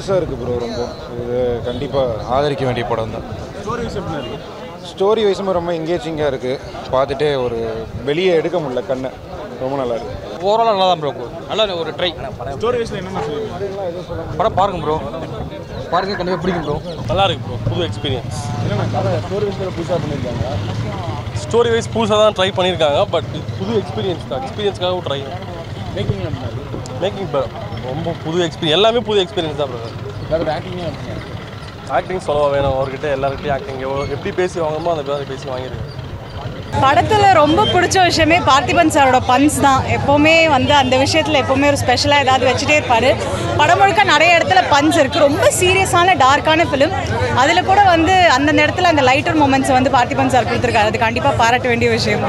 புதுசாக இருக்குது ப்ரோ ரொம்ப இது கண்டிப்பாக ஆதரிக்க வேண்டிய படம் தான் ஸ்டோரி வைஸ் எப்படி இருக்கு ஸ்டோரி வைஸும் ரொம்ப எங்கேஜிங்காக இருக்குது பார்த்துட்டே ஒரு வெளியே எடுக்க முடியல கண்ணை ரொம்ப நல்லா இருக்கு ஓவராலாக நல்லா தான் ப்ரோ நல்லா ஒரு ட்ரை ஸ்டோரி வைஸ்ல என்னென்ன சொல்லுவீங்க படம் பாருங்க ப்ரோ பாருங்க கண்டிப்பாக பிடிக்கும் ப்ரோ நல்லா இருக்கு ப்ரோ புது எக்ஸ்பீரியன்ஸ் என்னென்ன கதை ஸ்டோரி வைஸ்ல புதுசாக பண்ணியிருக்காங்க ஸ்டோரி வைஸ் புதுசாக தான் ட்ரை பண்ணியிருக்காங்க பட் புது எக்ஸ்பீரியன்ஸ் தான் எக்ஸ்பீரியன்ஸ்க்காக ட்ரை மேக்கிங் எப்படி இருக்கு மேக்கிங் ரொம்ப புது எக்ஸ்பீரியன்ஸ் எல்லாமே புது எக்ஸ்பீரியன்ஸ் தான் ப்ரோ அதோட ஆக்டிங்கே எப்படி இருக்கு ஆக்டிங் சொல்லவா வேணும் அவர்கிட்ட எல்லாருக்கிட்டையும் ஆக்டிங் எவ்வளோ எப்படி பேசி வாங்கணுமோ அந்த மாதிரி பேசி வாங்கியிருக்கேன் படத்தில் ரொம்ப பிடிச்ச விஷயமே பார்த்திபன் சாரோட பன்ஸ் தான் எப்போவுமே வந்து அந்த விஷயத்தில் எப்போவுமே ஒரு ஸ்பெஷலாக ஏதாவது வச்சுட்டே இருப்பார் படம் முழுக்க நிறைய இடத்துல பன்ஸ் இருக்குது ரொம்ப சீரியஸான டார்க்கான ஃபிலிம் அதில் கூட வந்து அந்தந்த இடத்துல அந்த லைட்டர் மூமெண்ட்ஸ் வந்து பார்த்திபன் சார் கொடுத்துருக்காரு அது கண்டிப்பாக பாராட்ட வேண்டிய விஷயம்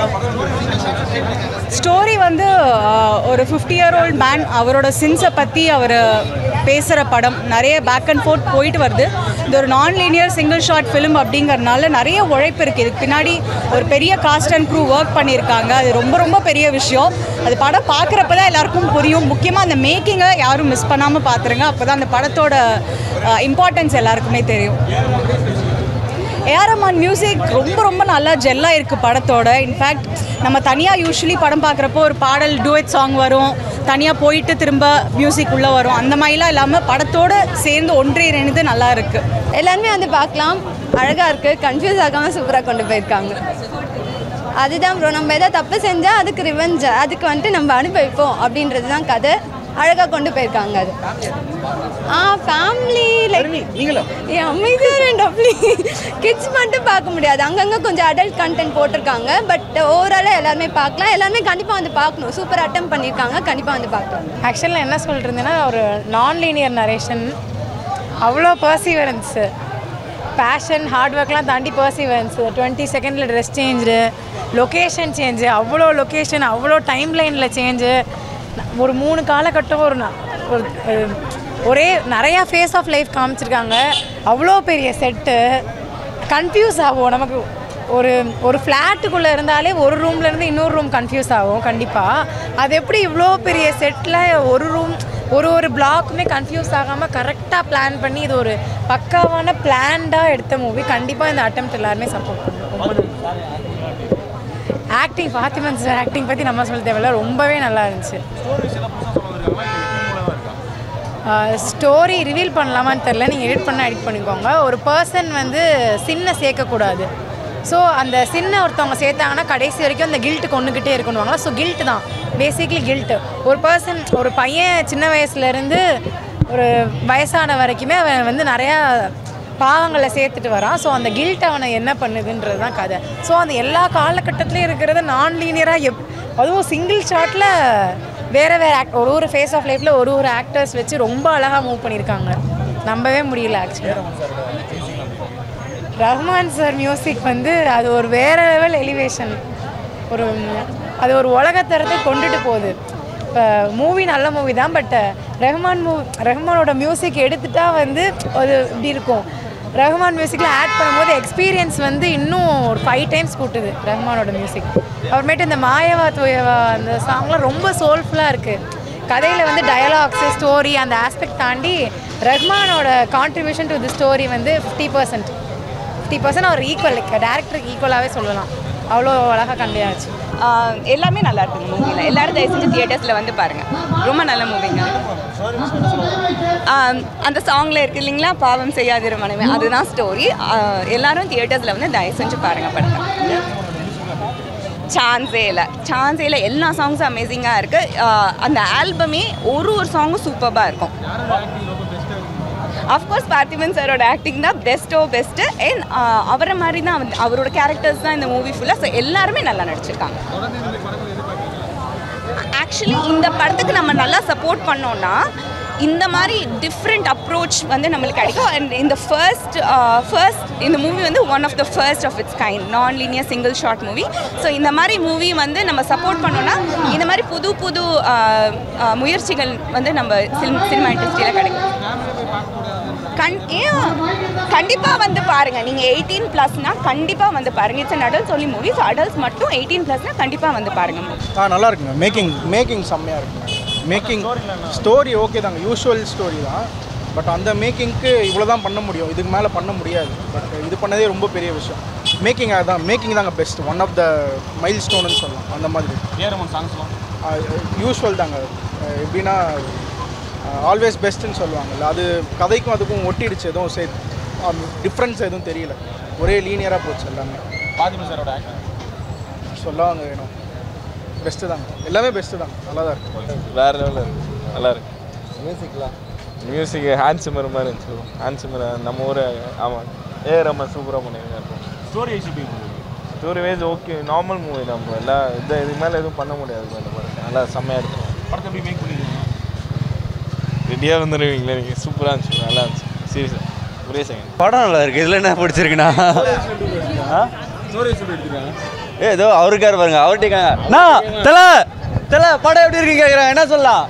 ஸ்டோரி வந்து ஆஹ், ஒரு ஃபிஃப்டி இயர் ஓல்ட் மேன் அவரோட சின்ஸை பற்றி அவர் பேசுகிற படம் நிறைய பேக் அண்ட் ஃபோர்த் போயிட்டு வருது இது ஒரு நான் லீனியர் சிங்கிள் ஷாட் ஃபிலிம் அப்படிங்கறதுனால நிறைய உழைப்பு இருக்குது இதுக்கு பின்னாடி ஒரு பெரிய காஸ்ட் அண்ட் க்ரூ ஒர்க் பண்ணியிருக்காங்க அது ரொம்ப ரொம்ப பெரிய விஷயம் அது படம் பார்க்குறப்ப தான் எல்லாருக்கும் புரியும் முக்கியமாக அந்த மேக்கிங்கை யாரும் மிஸ் பண்ணாமல் பார்த்துருங்க அப்போ தான் அந்த படத்தோட இம்பார்ட்டன்ஸ் எல்லாருக்குமே தெரியும் ஏஆர் ரஹ்மான் மியூசிக் ரொம்ப ரொம்ப நல்லா ஜெல்லாக இருக்குது படத்தோட இன்ஃபேக்ட் நம்ம தனியாக யூஸ்வலி படம் பார்க்குறப்போ ஒரு பாடல் டூயட் சாங் வரும் தனியாக போயிட்டு திரும்ப மியூசிக் உள்ளே வரும் அந்த மாதிரிலாம் இல்லாமல் படத்தோட சேர்ந்து ஒன்றிணைந்து நல்லா இருக்குது எல்லாருமே வந்து பார்க்கலாம் அழகாக இருக்குது கன்ஃபியூஸ் ஆகாமல் சூப்பராக கொண்டு போயிருக்காங்க அதுதான் ப்ரோ நம்ம எதாவது தப்பு செஞ்சால் அதுக்கு ரிவெஞ்ச் அதுக்கு வந்துட்டு நம்ம அனுபவிப்போம் அப்படின்றது தான் கதை அழகாக கொண்டு போயிருக்காங்க அது ஆ ஃபேமிலி லைக் அமைதியாக ரெண்டு கிட்ஸ் மட்டும் பார்க்க முடியாது அங்கங்கே கொஞ்சம் அடல்ட் கண்டென்ட் போட்டிருக்காங்க பட் ஓவராலாக எல்லாருமே பார்க்கலாம் எல்லாருமே கண்டிப்பாக வந்து பார்க்கணும் சூப்பர் அட்டம் பண்ணியிருக்காங்க கண்டிப்பாக வந்து பார்க்கலாம் ஆக்சுவலாக என்ன சொல்கிறதுன்னா ஒரு நான் லீனியர் நரேஷன் அவ்வளோ பர்சீவரன்ஸு பேஷன் ஹார்ட் ஒர்க்லாம் தாண்டி பர்சீவரன்ஸு டுவெண்ட்டி செகண்டில் ட்ரெஸ் சேஞ்சு லொக்கேஷன் சேஞ்சு அவ்வளோ லொக்கேஷன் அவ்வளோ டைம் லைனில் சேஞ்சு ஒரு மூணு காலகட்டம் ஒரு ந- ஒரு ஒரு- ஒரே நிறையா ஃபேஸ் ஆஃப் லைஃப் காமிச்சிருக்காங்க அவ்வளோ பெரிய செட்டு கன்ஃபியூஸ் ஆகும் நமக்கு ஒரு ஒரு ஃப்ளாட்டுக்குள்ளே இருந்தாலே ஒரு ரூம்லேருந்து இன்னொரு ரூம் கன்ஃபியூஸ் ஆகும் கண்டிப்பாக அது எப்படி இவ்வளோ பெரிய செட்டில் ஒரு ரூம் ஒரு ஒரு பிளாக்குமே கன்ஃபியூஸ் ஆகாமல் கரெக்டாக பிளான் பண்ணி இது ஒரு பக்காவான பிளான்டாக எடுத்த மூவி கண்டிப்பாக இந்த அட்டம் எல்லாருமே சப்போர்ட் பண்ணுவோம் ஆக்டிங் ஃபாத்திமன் சார் ஆக்டிங் பற்றி நம்ம சொல்ல தேவையில்ல ரொம்பவே நல்லா இருந்துச்சு ஸ்டோரி ரிவீல் பண்ணலாமான்னு தெரில நீங்கள் எடிட் பண்ணால் எடிட் பண்ணிக்கோங்க ஒரு பர்சன் வந்து சின்ன சேர்க்கக்கூடாது ஸோ அந்த சின்ன ஒருத்தவங்க சேர்த்தாங்கன்னா கடைசி வரைக்கும் அந்த கில்ட்டு கொண்டுக்கிட்டே இருக்கணுவாங்களா ஸோ கில்ட்டு தான் பேசிக்லி கில்ட்டு ஒரு பர்சன் ஒரு பையன் சின்ன வயசுலேருந்து ஒரு வயசான வரைக்குமே அவன் வந்து நிறையா பாவங்களை சேர்த்துட்டு வரான் ஸோ அந்த கில்ட் அவனை என்ன பண்ணுதுன்றது தான் கதை ஸோ அந்த எல்லா காலகட்டத்திலையும் இருக்கிறத நான் லீனியராக எப் அதுவும் சிங்கிள் ஷாட்டில் வேறு வேறு ஆக்ட் ஒரு ஒரு ஃபேஸ் ஆஃப் லைஃப்பில் ஒரு ஒரு ஆக்டர்ஸ் வச்சு ரொம்ப அழகாக மூவ் பண்ணியிருக்காங்க நம்பவே முடியல ஆக்சுவலாக ரஹ்மான் சார் மியூசிக் வந்து அது ஒரு வேறு லெவல் எலிவேஷன் ஒரு அது ஒரு உலகத்தரத்தை கொண்டுட்டு போகுது இப்போ மூவி நல்ல மூவி தான் பட் ரஹ்மான் மூ ரஹ்மானோட மியூசிக் எடுத்துட்டா வந்து அது இப்படி இருக்கும் ரஹ்மான் மியூசிக்கில் ஆட் பண்ணும்போது எக்ஸ்பீரியன்ஸ் வந்து இன்னும் ஒரு ஃபைவ் டைம்ஸ் கூட்டுது ரஹ்மானோட மியூசிக் அப்புறமேட்டு இந்த மாயவா தூயவா அந்த சாங்லாம் ரொம்ப சோல்ஃபுல்லாக இருக்குது கதையில் வந்து டயலாக்ஸு ஸ்டோரி அந்த ஆஸ்பெக்ட் தாண்டி ரஹ்மானோட கான்ட்ரிபியூஷன் டு தி ஸ்டோரி வந்து ஃபிஃப்டி பர்சன்ட் ஃபிஃப்டி பர்சன்ட் அவர் ஈக்குவல் டேரக்டருக்கு ஈக்குவலாகவே சொல்லலாம் அவ்வளோ அழகாக கண்டையாச்சு ஆஹ் எல்லாமே நல்லா இருக்குங்க மூவியில் எல்லாரும் தயவு செஞ்சு தியேட்டர்ஸில் வந்து பாருங்கள் ரொம்ப நல்ல மூவிங்க அந்த சாங்கில் இருக்கு இல்லைங்களா பாவம் செய்யாதிரு மனைவி அதுதான் ஸ்டோரி எல்லாரும் தியேட்டர்ஸில் வந்து தயவு செஞ்சு பாருங்கள் படத்தை சான்ஸே இல்லை சான்ஸே இல்லை எல்லா சாங்ஸும் அமேசிங்காக இருக்குது அந்த ஆல்பமே ஒரு ஒரு சாங்கும் சூப்பராக இருக்கும் அஃப்கோர்ஸ் பார்த்திபன் சாரோட ஆக்டிங் தான் பெஸ்ட்டோ பெஸ்ட்டு அண்ட் அவரை மாதிரி தான் வந்து அவரோட கேரக்டர்ஸ் தான் இந்த மூவி ஃபுல்லாக ஸோ எல்லாருமே நல்லா நடிச்சிருக்காங்க ஆக்சுவலி இந்த படத்துக்கு நம்ம நல்லா சப்போர்ட் பண்ணோம்னா இந்த மாதிரி டிஃப்ரெண்ட் அப்ரோச் வந்து நம்மளுக்கு கிடைக்கும் அண்ட் இந்த ஃபர்ஸ்ட் ஃபர்ஸ்ட் இந்த மூவி வந்து one of the first of its kind non linear single shot movie so இந்த மாதிரி மூவி வந்து நம்ம சப்போர்ட் பண்ணோம்னா இந்த மாதிரி புது புது ஆஹ், ஆஹ், முயற்சிகள் வந்து நம்ம சினிமா சினிமா இண்டஸ்ட்ரியில் கிடைக்கும் கண் ஏன் கண்டிப்பாக வந்து பாருங்கள் நீங்கள் எயிட்டீன் ப்ளஸ்னா கண்டிப்பாக வந்து பாருங்கள் இட்ஸ் அன் அடல்ட் சொல்லி மூவி ஸோ அடல்ட்ஸ் மட்டும் எயிட்டீன் ப்ளஸ்னா கண்டிப்பாக வந்து பாருங்கள் ஆ நல்லா இருக்குங்க மேக்கிங் மேக்கிங் செம்மையாக இருக்குங்க மேக்கிங் ஸ்டோரி ஓகே தாங்க யூஷுவல் ஸ்டோரி தான் பட் அந்த மேக்கிங்க்கு இவ்வளோ தான் பண்ண முடியும் இதுக்கு மேலே பண்ண முடியாது பட் இது பண்ணதே ரொம்ப பெரிய விஷயம் மேக்கிங் அதுதான் மேக்கிங் தாங்க பெஸ்ட் ஒன் ஆஃப் த மைல் ஸ்டோன்னு சொல்லலாம் அந்த மாதிரி ஏரமன் சாங்ஸ்லாம் யூஸ்வல் தாங்க அஹ் எப்படின்னா ஆல்வேஸ் பெஸ்ட்டுன்னு சொல்லுவாங்கல்ல அது கதைக்கும் அதுக்கும் ஒட்டிடுச்சு எதுவும் சே டிஃப்ரென்ஸ் எதுவும் தெரியல ஒரே லீனியராக போச்சு எல்லாமே பாதிமன் சாரோட ஆக்டர் சொல்லவாங்க வேணும் பெஸ்ட்டு தாங்க எல்லாமே பெஸ்ட்டு தான் நல்லா தான் இருக்குது வேற லெவலில் இருக்கு நல்லா இருக்கு மியூசிக்லாம் மியூசிக் ஹேண்ட் சிம்மர் மாதிரி இருந்துச்சு ஹேண்ட் சிம்மர் நம்ம ஊர் ஆமாம் ஏ ரம்ம சூப்பராக பண்ணியிருக்காரு ஸ்டோரி வைஸ் எப்படி இருந்தது story wise okay normal movie நம்ம எல்லாம் இது இதுக்கு மேலே எதுவும் பண்ண முடியாது இந்த படம் நல்லா செம்மையாக இருக்கு படத்தை எப்படி மேக் பண்ணிருக்கீங்க ரெடியாக வந்துடுவீங்களே நீங்கள் சூப்பராக இருந்துச்சு நல்லா இருந்துச்சு சீரியஸாக ஒரே செகண்ட் படம் நல்லா இருக்கு இதில் என்ன பிடிச்சிருக்குண்ணா ஸ்டோரி வைஸ் எப்படி எடுத்துருக்காங்க ஏ ஏதோ அவருக்காரு பாருங்க அவர்கிட்ட அண்ணா தல தல படம் எப்படி இருக்குன்னு கேட்குறேன் என்ன சொல்லலாம்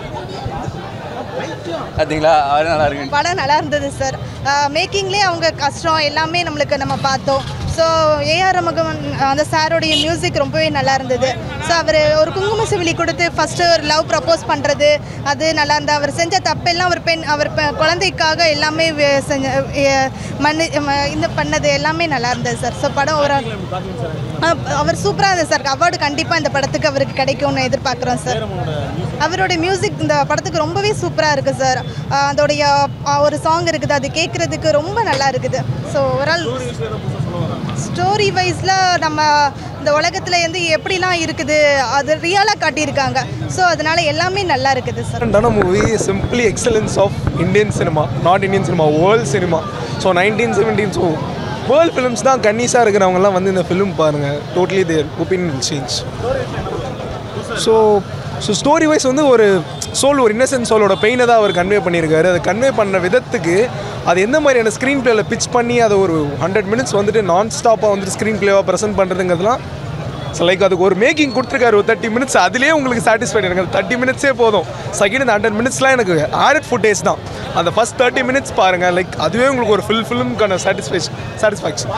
பார்த்தீங்களா அவர் நல்லா இருக்கு படம் நல்லா இருந்தது சார் மேக்கிங்லேயே அவங்க கஷ்டம் எல்லாமே நம்மளுக்கு நம்ம பார்த்தோம் ஸோ ஏஆர் ரமகவன் அந்த சாரோடைய மியூசிக் ரொம்பவே நல்லா இருந்தது ஸோ அவர் ஒரு குங்கும சிவிலி கொடுத்து ஃபஸ்ட்டு ஒரு லவ் ப்ரப்போஸ் பண்ணுறது அது நல்லா இருந்தது அவர் செஞ்ச தப்பெல்லாம் ஒரு பெண் அவர் பெ- குழந்தைக்காக எல்லாமே வே- செஞ்ச எ- மன்னி ம- இந்த பண்ணது எல்லாமே நல்லா இருந்தது சார் ஸோ படம் ஒரு அவர் சூப்பராக இருந்தது சார் அவார்டு கண்டிப்பாக இந்த படத்துக்கு அவருக்கு கிடைக்கும்னு எதிர்பார்க்குறோம் சார் அவருடைய மியூசிக் இந்த படத்துக்கு ரொம்பவே சூப்பராக இருக்குது சார் ஆஹ் அதோடைய ஆஹ் ஒரு சாங் இருக்குது அது கேட்குறதுக்கு ரொம்ப நல்லா இருக்குது ஸோ ஓவரால் ஸ்டோரி வைஸில் நம்ம இந்த உலகத்தில் வந்து எப்படிலாம் இருக்குது அது ரியலாக காட்டியிருக்காங்க ஸோ அதனால எல்லாமே நல்லா இருக்குது சார் டிஃப்ரெண்டான movie simply excellence of Indian cinema not Indian cinema world cinema so nineteen seventeen so world films தான் கன்னிஸாக இருக்கிறவங்கலாம் வந்து இந்த ஃபிலிம் பாருங்கள் totally their opinion will change so so story wise வந்து ஒரு சோல் ஒரு இன்னசென்ட் சோலோட பெயினை தான் அவர் கன்வே பண்ணியிருக்காரு அதை கன்வே பண்ண விதத்துக்கு அது எந்த மாதிரியான ஸ்க்ரீன் பிளேயில் பிச் பண்ணி அதை ஒரு ஹண்ட்ரட் மினிட்ஸ் வந்துட்டு நான் ஸ்டாப்பாக வந்துட்டு ஸ்க்ரீன் பிளேவாக ப்ரெசென்ட் பண்ணுறதுங்கிறதுலாம் ஸோ லைக் அதுக்கு ஒரு மேக்கிங் கொடுத்துருக்காரு ஒரு தேர்ட்டி மினிட்ஸ் அதுலேயே உங்களுக்கு சாட்டிஸ்ஃபைட் எனக்கு அந்த தேர்ட்டி மினிட்ஸே போதும் செகண்ட் இந்த ஹண்ட்ரட் மினிட்ஸ்லாம் எனக்கு ஆடட் ஃபுட்டேஜ் தான் அந்த ஃபஸ்ட் தேர்ட்டி மினிட்ஸ் பாருங்கள் லைக் அதுவே உங்களுக்கு ஒரு ஃபுல் ஃபிலிம்க்கான சாட்டிஸ்ஃபேக்ஷன் சாட்டிஸ்ஃபேக்ஷன்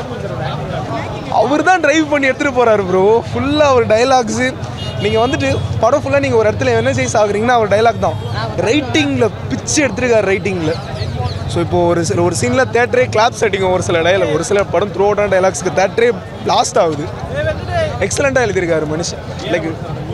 அவர் தான் டிரைவ் பண்ணி எடுத்துகிட்டு போகிறாரு ப்ரோ ஃபுல்லாக ஒரு டைலாக்ஸு நீங்கள் வந்துட்டு படம் ஃபுல்லாக நீங்கள் ஒரு இடத்துல என்ன செய்ஸ் ஆகுறீங்கன்னா அவர் டைலாக் தான் ரைட்டிங்கில் பிச்சு எடுத்துருக்காரு ரைட்டிங்கில் ஸோ இப்போ ஒரு சில ஒரு சீனில் தேட்டரே கிளாப்ஸ் அடிக்கும் ஒரு சில டைலாக் ஒரு சில படம் த்ரூ அவுட்டான டைலாக்ஸ்க்கு தேட்டரே லாஸ்ட் ஆகுது எக்ஸலண்ட்டாக எழுதியிருக்காரு மனுஷன் லைக்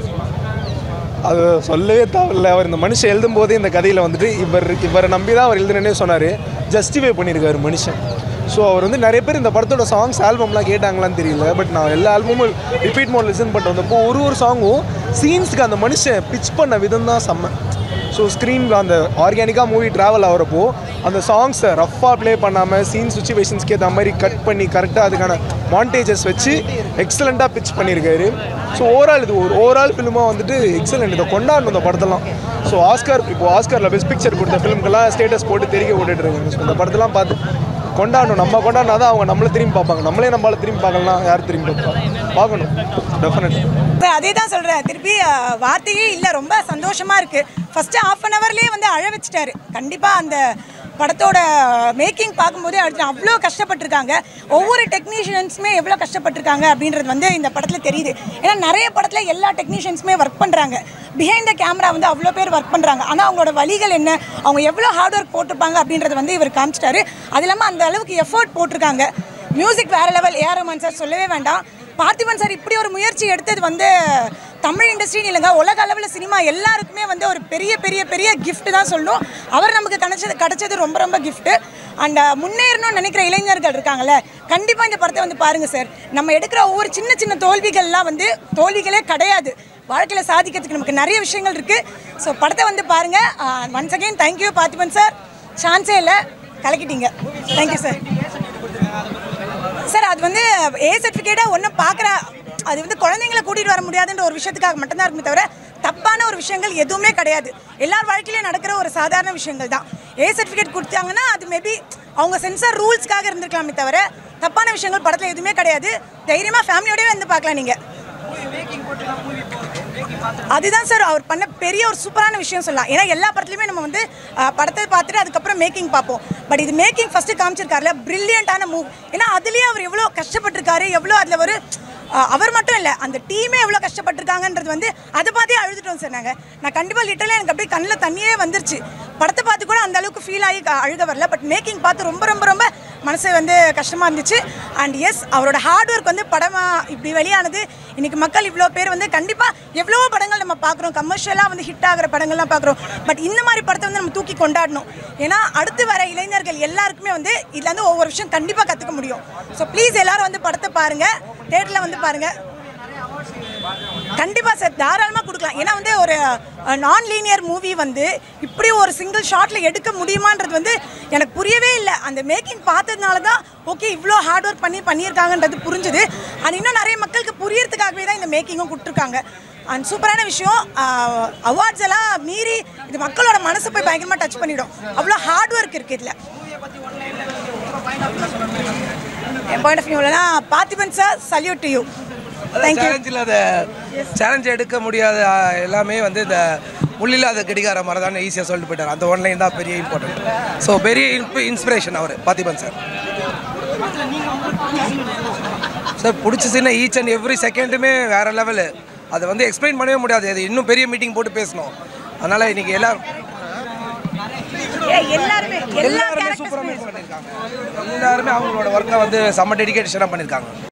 அது சொல்லவே தேவையில்ல அவர் இந்த மனுஷன் எழுதும் போதே இந்த கதையில் வந்துட்டு இவர் இவரை நம்பி தான் அவர் எழுதுனே சொன்னார் ஜஸ்டிஃபை பண்ணியிருக்காரு மனுஷன் ஸோ அவர் வந்து நிறைய பேர் இந்த படத்தோட சாங்ஸ் ஆல்பம்லாம் கேட்டாங்களான்னு தெரியல பட் நான் எல்லா ஆல்பமும் ரிப்பீட் மோட் லிசன் பண்ணிட்டு வந்தப்போ ஒரு ஒரு சாங்கும் சீன்ஸ்க்கு அந்த மனுஷன் பிச் பண்ண விதம் தான் செம்ம ஸோ ஸ்க்ரீனில் அந்த ஆர்கானிக்காக மூவி ட்ராவல் ஆகிறப்போ அந்த சாங்ஸை ரஃப்பாக ப்ளே பண்ணாமல் சீன் சுச்சுவேஷன்ஸ்க்கு ஏற்ற மாதிரி கட் பண்ணி கரெக்டாக அதுக்கான மாண்டேஜஸ் வச்சு எக்ஸலண்ட்டாக பிச் பண்ணியிருக்காரு ஸோ ஓவரால் இது ஒரு ஓவரால் ஃபிலிமாக வந்துட்டு எக்ஸலண்ட் இதை கொண்டாடணும் இந்த படத்தெல்லாம் ஸோ ஆஸ்கார் இப்போ ஆஸ்காரில் பெஸ்ட் பிக்சர் கொடுத்த ஃபிலிம்க்கெல்லாம் ஸ்டேட்டஸ் போட்டு தெரிய விட்டுட்டு இருக்காங்க ஸோ இந்த படத்தெல்லாம் பார்த்து கொண்டாடணும் நம்ம கொண்டாடினா தான் அவங்க நம்மளை திரும்பி பார்ப்பாங்க நம்மளே நம்மளால திரும்பி பார்க்கலாம் யார் திரும்பி பார்ப்பா பார்க்கணும் டெஃபினட் அதே தான் சொல்கிறேன் திருப்பி அஹ், வார்த்தையே இல்லை ரொம்ப சந்தோஷமாக இருக்குது ஃபஸ்ட்டு ஆஃப் அன் ஹவர்லேயே வந்து அழ வச்சிட்டாரு கண்டிப்பாக அந்த படத்தோட மேக்கிங் பார்க்கும்போது அடுத்து அவ்வளோ கஷ்டப்பட்டிருக்காங்க ஒவ்வொரு டெக்னீஷியன்ஸுமே எவ்வளோ கஷ்டப்பட்டிருக்காங்க அப்படின்றது வந்து இந்த படத்தில் தெரியுது ஏன்னா நிறைய படத்தில் எல்லா டெக்னீஷியன்ஸுமே ஒர்க் பண்ணுறாங்க பிஹைண்ட் த கேமரா வந்து அவ்வளோ பேர் ஒர்க் பண்ணுறாங்க ஆனால் அவங்களோட வழிகள் என்ன அவங்க எவ்வளோ ஹார்ட் ஒர்க் போட்டிருப்பாங்க அப்படின்றத வந்து இவர் காமிச்சிட்டாரு அது இல்லாமல் அந்த அளவுக்கு எஃபோர்ட் போட்டிருக்காங்க மியூசிக் வேறு லெவல் ஏஆர் ரஹ்மான் சார் சொல்லவே வேண்டாம் பார்த்திபன் சார் இப்படி ஒரு முயற்சி எடுத்தது வந்து தமிழ் இண்டஸ்ட்ரின்னு இல்லைங்க உலக அளவில் சினிமா எல்லாருக்குமே வந்து ஒரு பெரிய பெரிய பெரிய gift தான் சொல்லணும் அவர் நமக்கு கிடைச்சது கிடைச்சது ரொம்ப ரொம்ப கிஃப்ட்டு அண்ட் முன்னேறணும்னு நினைக்கிற இளைஞர்கள் இருக்காங்கல்ல கண்டிப்பாக இந்த படத்தை வந்து பாருங்கள் சார் நம்ம எடுக்கிற ஒவ்வொரு சின்ன சின்ன தோல்விகள்லாம் வந்து தோல்விகளே கிடையாது வாழ்க்கையில் சாதிக்கிறதுக்கு நமக்கு நிறைய விஷயங்கள் இருக்குது ஸோ படத்தை வந்து பாருங்கள் once again thank you Parthiban sir சான்ஸே இல்லை கலக்கிட்டீங்க தேங்க்யூ சார் சார் அது வந்து ஏ சர்டிஃபிகேட்டாக ஒன்றும் பார்க்குற அது வந்து குழந்தைங்களை கூட்டிகிட்டு வர முடியாதுன்ற ஒரு விஷயத்துக்காக மட்டும்தான் இருக்குமே தவிர தப்பான ஒரு விஷயங்கள் எதுவுமே கிடையாது எல்லார் வாழ்க்கையிலையும் நடக்கிற ஒரு சாதாரண விஷயங்கள் தான் ஏ சர்டிஃபிகேட் கொடுத்தாங்கன்னா அது மேபி அவங்க சென்சார் ரூல்ஸ்க்காக இருந்திருக்கலாமே தவிர தப்பான விஷயங்கள் படத்தில் எதுவுமே கிடையாது தைரியமாக ஃபேமிலியோடவே வந்து பார்க்கலாம் நீங்கள் அதுதான் சார் அவர் பண்ண பெரிய ஒரு சூப்பரான விஷயம் சொல்லலாம் ஏன்னா எல்லா படத்துலையுமே நம்ம வந்து அஹ், படத்தை பார்த்துட்டு அதுக்கப்புறம் மேக்கிங் பார்ப்போம் பட் இது மேக்கிங் ஃபஸ்ட்டு காமிச்சிருக்காருல பிரில்லியண்டான மூவ் ஏன்னா அதுலேயே அவர் எவ்வளோ கஷ்டப்பட்டிருக்காரு எவ்வளோ அதில் ஒரு அஹ், அவர் மட்டும் இல்லை அந்த டீமே எவ்வளோ கஷ்டப்பட்டிருக்காங்கன்றது வந்து அதை பார்த்தே அழுதுட்டோம் சார் நாங்கள் நான் கண்டிப்பாக லிட்டரலாக எனக்கு அப்படியே கண்ணில் தண்ணியே வந்துருச்சு படத்தை பார்த்து கூட அந்த அளவுக்கு ஃபீல் ஆகி க- அழுக வரல பட் மேக்கிங் பார்த்து ரொம்ப ரொம்ப ரொம்ப மனசு வந்து கஷ்டமாக இருந்துச்சு அண்ட் எஸ் அவரோட ஹார்ட் ஒர்க் வந்து படமாக இப்படி வெளியானது இன்னைக்கு மக்கள் இவ்வளோ பேர் வந்து கண்டிப்பாக எவ்வளவோ படங்கள் நம்ம பார்க்குறோம் கமர்ஷியலாக வந்து ஹிட் ஆகிற படங்கள்லாம் பார்க்குறோம் பட் இந்த மாதிரி படத்தை வந்து நம்ம தூக்கி கொண்டாடணும் ஏன்னா அடுத்து வர இளைஞர்கள் எல்லாருக்குமே வந்து இதுல இருந்து ஒவ்வொரு விஷயம் கண்டிப்பாக கற்றுக்க முடியும் ஸோ ப்ளீஸ் எல்லாரும் வந்து படத்தை பாருங்கள் தேட்டரில் வந்து பாருங்கள் கண்டிப்பாக சார் தாராளமாக கொடுக்கலாம் ஏன்னா வந்து ஒரு நான் லீனியர் மூவி வந்து இப்படி ஒரு சிங்கிள் ஷாட்டில் எடுக்க முடியுமான்றது வந்து எனக்கு புரியவே இல்லை அந்த மேக்கிங் பார்த்ததுனால தான் ஓகே இவ்வளோ ஹார்ட் ஒர்க் பண்ணி பண்ணியிருக்காங்கன்றது புரிஞ்சுது அண்ட் இன்னும் நிறைய மக்களுக்கு புரியறதுக்காகவே தான் இந்த மேக்கிங்கும் கொடுத்துருக்காங்க அண்ட் சூப்பரான விஷயம் அவார்ட்ஸ் எல்லாம் மீறி இது மக்களோட மனசை போய் பயங்கரமாக டச் பண்ணிடும் அவ்வளோ ஹார்ட் ஒர்க் இருக்குது இதில் என் பாயிண்ட் ஆஃப் வியூலனா Parthiban sir salute to you thank you சேலஞ்சில் அதை சேலஞ்ச் எடுக்க முடியாத ஆ, எல்லாமே வந்து இந்த முள்ளில்லாத கடிகார மாதிரி தான் ஈஸியாக சொல்லிட்டு போயிட்டார் அந்த ஒன்லைன் தான் பெரிய இம்பார்ட்டன்ட் ஸோ பெரிய இன்ஸ்பிரேஷன் அவர் பார்த்திபன் சார் சார் பிடிச்ச சின்ன ஈச் அண்ட் எவ்ரி செகண்டுமே வேறு லெவலு அதை வந்து எக்ஸ்பிளைன் பண்ணவே முடியாது அது இன்னும் பெரிய மீட்டிங் போட்டு பேசணும் அதனால் இன்னைக்கு எல்லாரும் எல்லாருமே எல்லா எல்லாருமே சூப்பராக பண்ணியிருக்காங்க எல்லாருமே அவங்களோட ஒர்க்கை வந்து செம்ம டெடிகேஷனாக பண்ணியிருக்காங்க